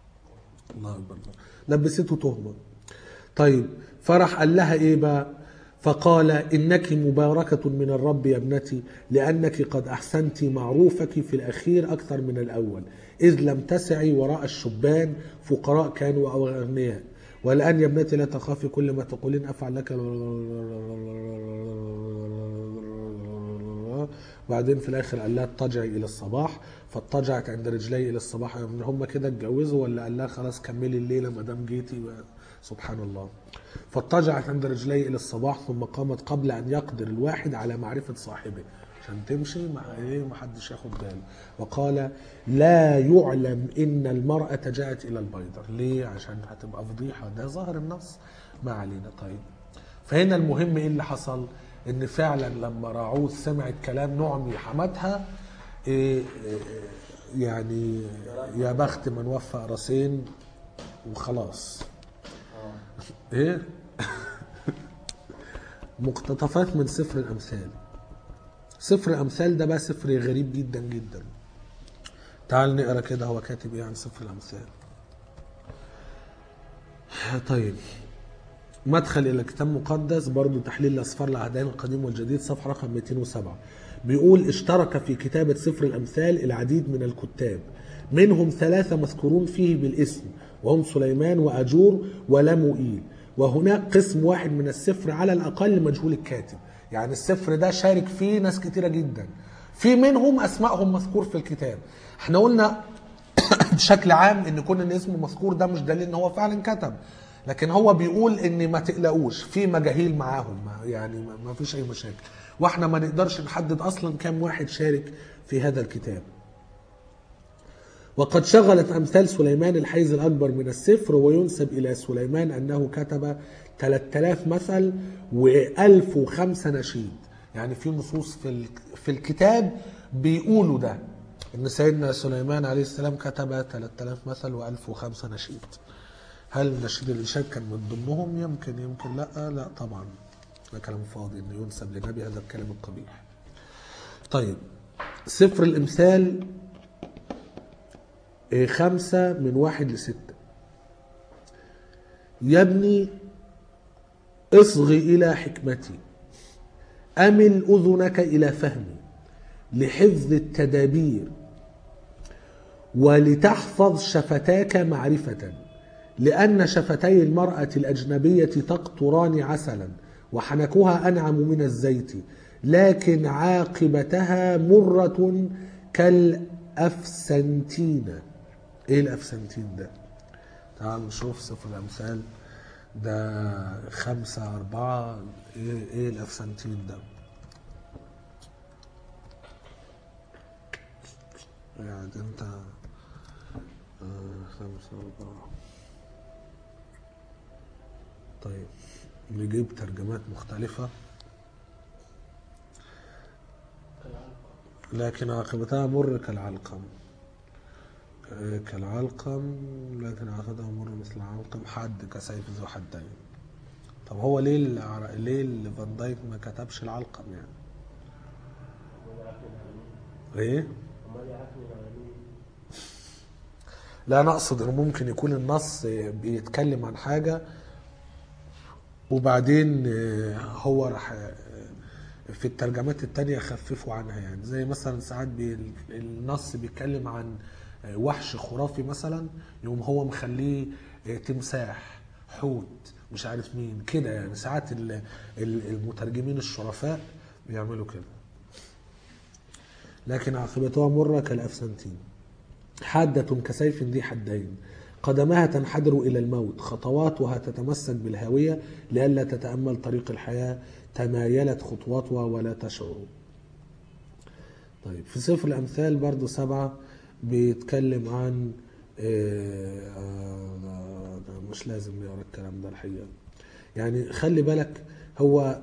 الله اكبر لبسته تهمه طيب فرح قال لها ايه بقى فقال إنك مباركة من الرب يا ابنتي لأنك قد أحسنت معروفك في الأخير أكثر من الأول إذ لم تسعي وراء الشبان فقراء كانوا أو أغنياء والآن يا ابنتي لا تخافي كل ما تقولين أفعل لك وبعدين في الاخر قال لها اضطجعي الى الصباح فاضطجعت عند رجلي الى الصباح يعني هم كده اتجوزوا ولا قال لها خلاص كملي الليله ما دام جيتي سبحان الله فاضطجعت عند رجلي الى الصباح ثم قامت قبل ان يقدر الواحد على معرفه صاحبه عشان تمشي مع ايه ما حدش ياخد باله وقال لا يعلم ان المراه جاءت الى البيضر ليه عشان هتبقى فضيحه ده ظاهر النص ما علينا طيب فهنا المهم ايه اللي حصل ان فعلا لما راعوث سمعت كلام نعمي حماتها إيه إيه يعني يا بخت من وفق راسين وخلاص ايه مقتطفات من سفر الامثال سفر الامثال ده بقى سفر غريب جدا جدا تعال نقرا كده هو كاتب ايه عن سفر الامثال طيب مدخل الى كتاب مقدس برضو تحليل الاسفار العهدين القديم والجديد صفحه رقم 207 بيقول اشترك في كتابه سفر الامثال العديد من الكتاب منهم ثلاثه مذكورون فيه بالاسم وهم سليمان واجور ولموئيل وهناك قسم واحد من السفر على الاقل مجهول الكاتب يعني السفر ده شارك فيه ناس كتيره جدا في منهم اسمائهم مذكور في الكتاب احنا قلنا بشكل عام ان كون ان اسمه مذكور ده مش دليل ان هو فعلا كتب لكن هو بيقول ان ما تقلقوش في مجاهيل معاهم يعني ما فيش اي مشاكل واحنا ما نقدرش نحدد اصلا كم واحد شارك في هذا الكتاب وقد شغلت امثال سليمان الحيز الاكبر من السفر وينسب الى سليمان انه كتب 3000 مثل و1005 نشيد يعني في نصوص في في الكتاب بيقولوا ده ان سيدنا سليمان عليه السلام كتب 3000 مثل و1005 نشيد هل نشيد الإنشاد كان من ضمنهم يمكن يمكن لا لا طبعا ده كلام فاضي انه ينسب لنبي هذا الكلام القبيح طيب سفر الامثال خمسة من واحد لستة يا اصغي إلى حكمتي أمل أذنك إلى فهمي لحفظ التدابير ولتحفظ شفتاك معرفة لأن شفتي المرأة الأجنبية تقطران عسلا وحنكها أنعم من الزيت لكن عاقبتها مرة كالأفسنتين إيه الأفسنتين ده؟ تعال نشوف سفر الأمثال ده خمسة أربعة إيه, إيه الأفسنتين ده؟ يعني أنت آه خمسة أربعة طيب نجيب ترجمات مختلفة لكن عاقبتها مر كالعلقم كالعلقم لكن عاقبتها مر مثل العلقم حد كسيف ذو حدين طب هو ليه الع... ليه فان دايك ما كتبش العلقم يعني؟ ايه؟ لا انا اقصد انه ممكن يكون النص بيتكلم عن حاجه وبعدين هو راح في الترجمات التانية خففوا عنها يعني زي مثلا ساعات بي النص بيتكلم عن وحش خرافي مثلا يقوم هو مخليه تمساح حوت مش عارف مين كده يعني ساعات المترجمين الشرفاء بيعملوا كده لكن عاقبتها مرة كالأفسنتين حادة كسيف ذي حدين قدمها تنحدر إلى الموت خطواتها تتمسك بالهاوية لئلا تتأمل طريق الحياة تمايلت خطواتها ولا تشعر طيب في سفر الأمثال برضو سبعة بيتكلم عن مش لازم نقرا الكلام ده الحقيقة يعني خلي بالك هو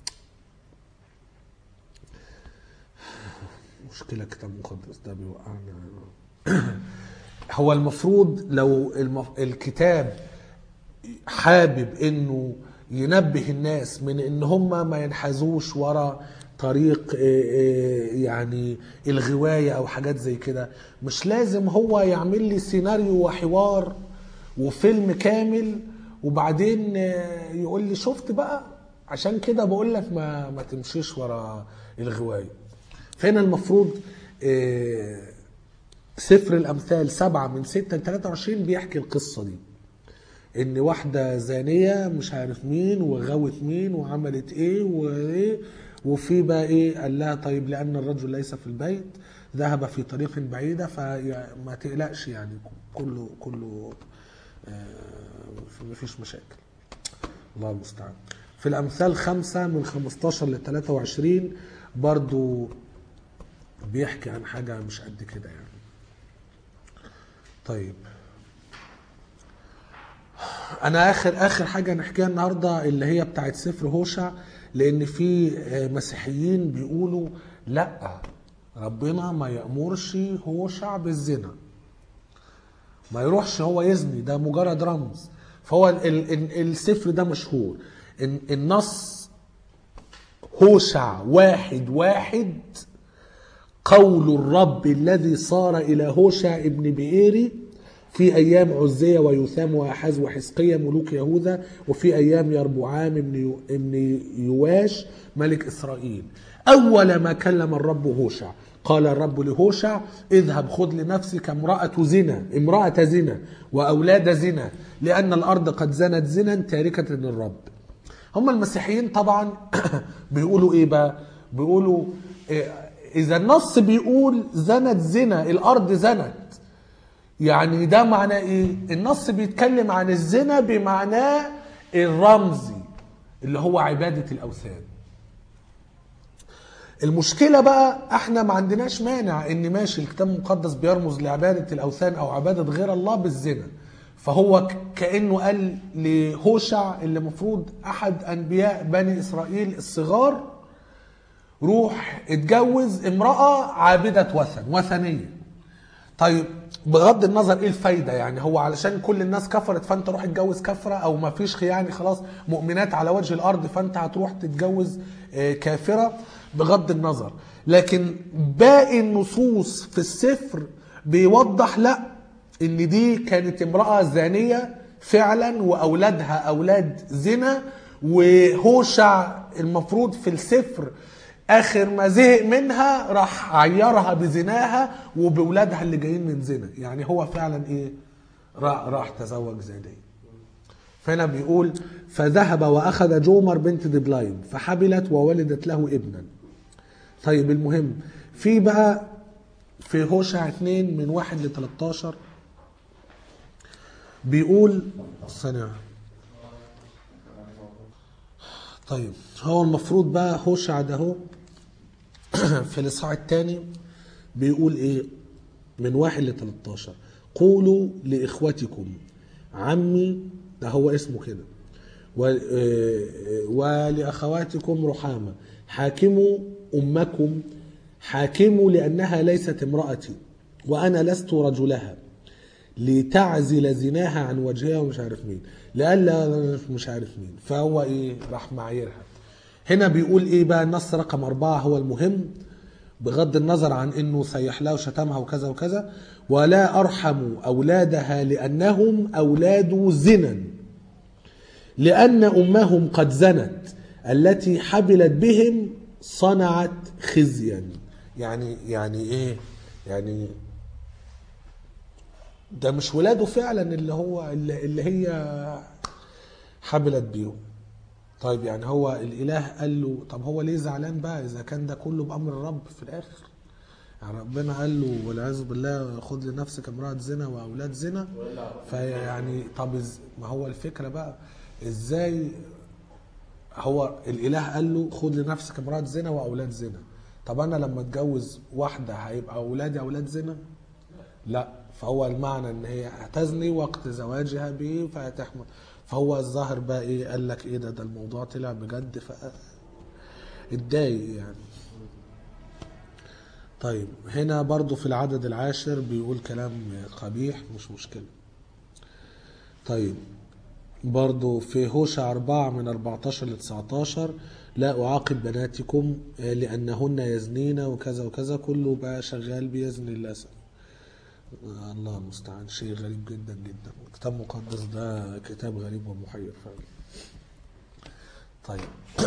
مشكلة كتاب مقدس ده بيوقعنا هو المفروض لو المف... الكتاب حابب انه ينبه الناس من ان هم ما ينحازوش ورا طريق يعني الغواية او حاجات زي كده مش لازم هو يعمل لي سيناريو وحوار وفيلم كامل وبعدين يقول لي شفت بقى عشان كده بقول لك ما ما تمشيش ورا الغوايه فهنا المفروض آه، سفر الامثال سبعة من ستة ل 23 بيحكي القصه دي ان واحده زانيه مش عارف مين وغوت مين وعملت ايه وايه وفي بقى ايه قال لها طيب لان الرجل ليس في البيت ذهب في طريق بعيده فما تقلقش يعني كله كله آه، مفيش مشاكل الله المستعان في الامثال خمسة من 15 ل 23 برضو بيحكي عن حاجه مش قد كده يعني طيب انا اخر اخر حاجه نحكيها النهارده اللي هي بتاعت سفر هوشع لان في آه، مسيحيين بيقولوا لا ربنا ما يامرش هوشع بالزنا ما يروحش هو يزني ده مجرد رمز فهو ال ال ال السفر ده مشهور إن النص هوشع واحد واحد قول الرب الذي صار إلى هوشع ابن بئيري في أيام عزية ويثام وأحاز وحزقية ملوك يهوذا وفي أيام يربعام ابن يو- ابن يواش ملك إسرائيل أول ما كلم الرب هوشع قال الرب لهوشع اذهب خذ لنفسك امرأة زنا امرأة زنا وأولاد زنا لأن الأرض قد زنت زنا تاركة للرب هم المسيحيين طبعا بيقولوا ايه بقى بيقولوا إيه اذا النص بيقول زنت زنا الارض زنت يعني ده معناه ايه النص بيتكلم عن الزنا بمعناه الرمزي اللي هو عبادة الاوثان المشكلة بقى احنا ما عندناش مانع ان ماشي الكتاب المقدس بيرمز لعبادة الاوثان او عبادة غير الله بالزنا فهو ك- كأنه قال لهوشع اللي المفروض احد انبياء بني اسرائيل الصغار روح اتجوز امرأة عابدة وثن وثنية طيب بغض النظر ايه الفايدة يعني هو علشان كل الناس كفرت فانت روح اتجوز كفرة او ما فيش يعني خلاص مؤمنات على وجه الارض فانت هتروح تتجوز آه، كافرة بغض النظر لكن باقي النصوص في السفر بيوضح لا ان دي كانت امرأة زانية فعلا واولادها اولاد زنا وهوشع المفروض في السفر اخر ما زهق منها راح عيرها بزناها وبولادها اللي جايين من زنا يعني هو فعلا ايه راح, راح تزوج زانية فهنا بيقول فذهب واخذ جومر بنت دبلايم فحبلت وولدت له ابنا طيب المهم في بقى في هوشع 2 من 1 ل 13 بيقول ثانية طيب هو المفروض بقى هوشع ده هو في الاصحاح الثاني بيقول ايه من واحد ل 13 قولوا لاخوتكم عمي ده هو اسمه كده و- آه، ولاخواتكم رحامه حاكموا امكم حاكموا لانها ليست امراتي وانا لست رجلها لتعزل زناها عن وجهها ومش عارف مين لألا مش عارف مين فهو ايه راح معايرها هنا بيقول ايه بقى النص رقم أربعة هو المهم بغض النظر عن انه سيح لها وشتمها وكذا وكذا ولا ارحم اولادها لانهم اولاد زنا لان امهم قد زنت التي حبلت بهم صنعت خزيا يعني يعني ايه يعني ده مش ولاده فعلا اللي هو اللي اللي هي حبلت بيهم طيب يعني هو الاله قال له طب هو ليه زعلان بقى اذا كان ده كله بامر الرب في الاخر يعني ربنا قال له والعياذ بالله خد لنفسك امراه زنا واولاد زنا فيعني طب إز- ما هو الفكره بقى ازاي هو الاله قال له خد لنفسك امراه زنا واولاد زنا طب انا لما اتجوز واحده هيبقى اولادي اولاد زنا لا فهو المعنى ان هي هتزني وقت زواجها به فهتحمل فهو الظاهر بقى ايه قال لك ايه ده ده الموضوع طلع بجد ف اتضايق يعني طيب هنا برضو في العدد العاشر بيقول كلام قبيح مش مشكلة طيب برضو في هوشع أربعة من 14 ل 19 لا أعاقب بناتكم آه، لأنهن يزنين وكذا وكذا كله بقى شغال بيزني للأسف آه، الله المستعان شيء غريب جدا جدا الكتاب المقدس ده كتاب غريب ومحير فعلا طيب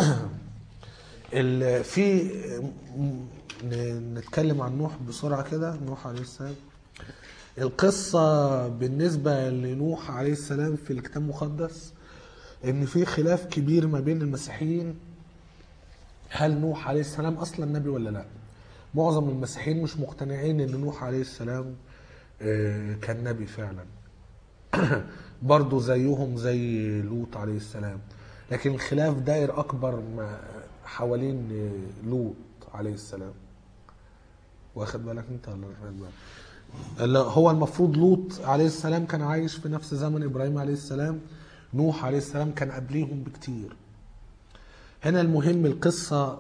ال- في م- ن- نتكلم عن نوح بسرعة كده نوح عليه السلام القصة بالنسبة لنوح عليه السلام في الكتاب المقدس ان في خلاف كبير ما بين المسيحيين هل نوح عليه السلام اصلا نبي ولا لا معظم المسيحيين مش مقتنعين ان نوح عليه السلام آه، كان نبي فعلا برضه زيهم زي لوط عليه السلام لكن الخلاف داير اكبر ما حوالين آه، لوط عليه السلام واخد بالك انت ولا مش واخد بالك؟ لا، هو المفروض لوط عليه السلام كان عايش في نفس زمن ابراهيم عليه السلام نوح عليه السلام كان قبليهم بكتير هنا المهم القصة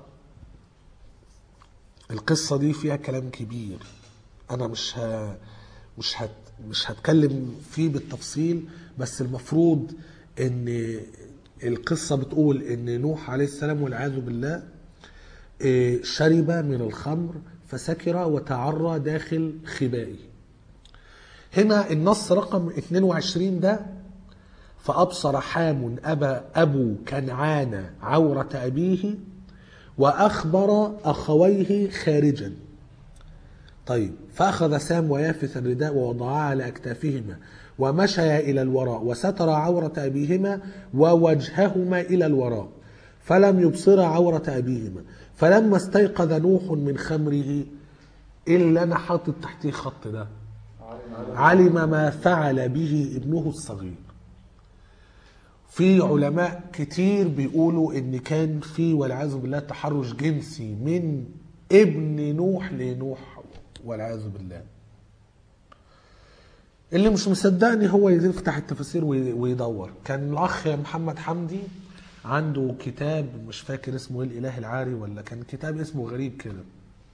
القصة دي فيها كلام كبير أنا مش ه... مش هت... مش هتكلم فيه بالتفصيل بس المفروض إن القصة بتقول إن نوح عليه السلام والعياذ بالله إيه، شرب من الخمر فسكر وتعرى داخل خبائه هنا النص رقم 22 ده فأبصر حام أبا أبو كنعان عورة أبيه وأخبر أخويه خارجا طيب فأخذ سام ويافث الرداء ووضعاه على أكتافهما ومشيا إلى الوراء وستر عورة أبيهما ووجههما إلى الوراء فلم يبصر عورة أبيهما فلما استيقظ نوح من خمره إيه اللي أنا حاطط تحتيه خط ده علم ما فعل به ابنه الصغير في علماء كتير بيقولوا ان كان في والعياذ بالله تحرش جنسي من ابن نوح لنوح والعياذ بالله اللي مش مصدقني هو يفتح التفاسير وي- ويدور كان الاخ محمد حمدي عنده كتاب مش فاكر اسمه ايه الاله العاري ولا كان كتاب اسمه غريب كده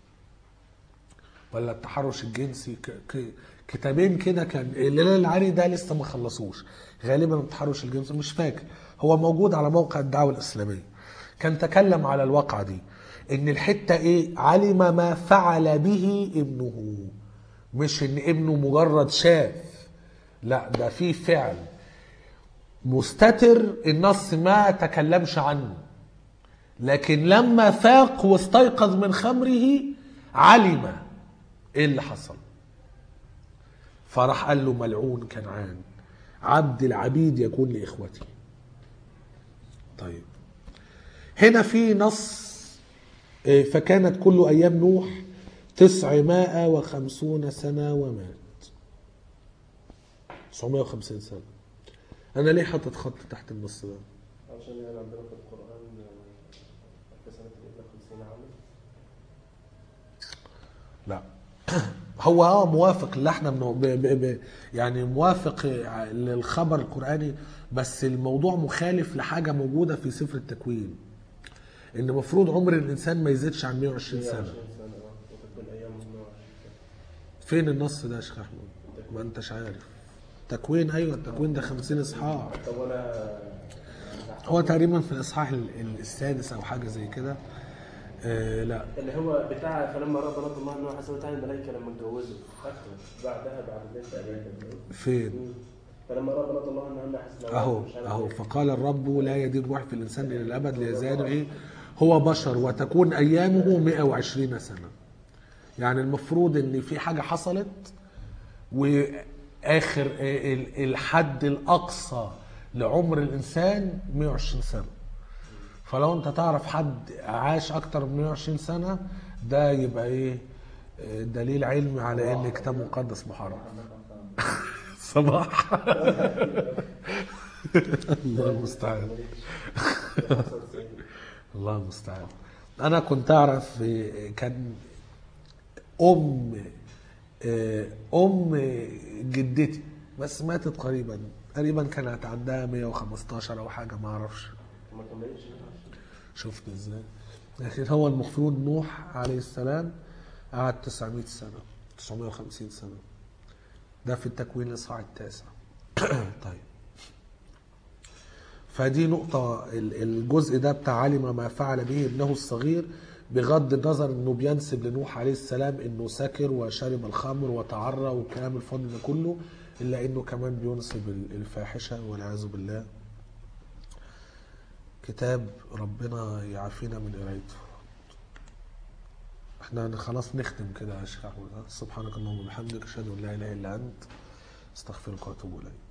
ولا التحرش الجنسي ك... ك... كتابين كده كان الاله العاري ده لسه ما خلصوش غالبا التحرش الجنسي مش فاكر هو موجود على موقع الدعوه الاسلاميه كان تكلم على الواقعه دي ان الحته ايه علم ما فعل به ابنه مش ان ابنه مجرد شاف لا ده في فعل مستتر النص ما تكلمش عنه لكن لما فاق واستيقظ من خمره علم ايه اللي حصل فراح قال له ملعون كنعان عبد العبيد يكون لاخوتي طيب هنا في نص إيه، فكانت كل ايام نوح تسعمائة وخمسون سنة ومات 950 سنة أنا ليه حاطط خط تحت النص ده؟ عشان يعني عندنا في القرآن في سنة الإبن 50 عاما لا هو اه موافق اللي احنا بنو... ب... ب... ب... يعني موافق للخبر القرآني بس الموضوع مخالف لحاجة موجودة في سفر التكوين ان المفروض عمر الانسان ما يزيدش عن 120 سنة 120 سنة اه وتكون أيام 120 سنة فين النص ده يا شيخ احمد؟ ما انتش عارف تكوين ايوه التكوين ده 50 اصحاح طب أنا هو تقريبا في الاصحاح ال- السادس او حاجه زي كده آه لا اللي هو بتاع فلما رأى بنات الله أنه حسن بتاع الملائكة لما اتجوزوا أخته بعدها بعد الليل تقريبا فين فلما رأى بنات الله أنهن حسن اهو اهو فقال الرب لا يدين روح في الانسان الى الابد ليزال ايه هو بشر وتكون ايامه 120 سنه يعني المفروض ان في حاجه حصلت واخر ال- الحد الاقصى لعمر الانسان 120 سنه فلو انت تعرف حد عاش اكتر من 120 سنه ده يبقى ايه آه، دليل علمي على ان كتاب مقدس محرم صباح الله المستعان الله المستعان انا كنت اعرف آه، كان ام آه، ام جدتي بس ماتت قريبا تقريبا كانت عندها 115 او حاجه ما اعرفش ما كملتش شفت ازاي لكن هو المفروض نوح عليه السلام قعد 900 سنة 950 سنة ده في التكوين الإصحاح التاسع طيب فدي نقطة ال- الجزء ده بتاع علم ما فعل به ابنه الصغير بغض النظر انه بينسب لنوح عليه السلام انه سكر وشرب الخمر وتعرى والكلام الفاضي ده كله الا انه كمان بينسب ال- الفاحشة والعياذ بالله كتاب ربنا يعافينا من قرايته احنا خلاص نختم كده يا شيخ احمد سبحانك اللهم وبحمدك اشهد ان لا اله الا انت استغفرك واتوب اليك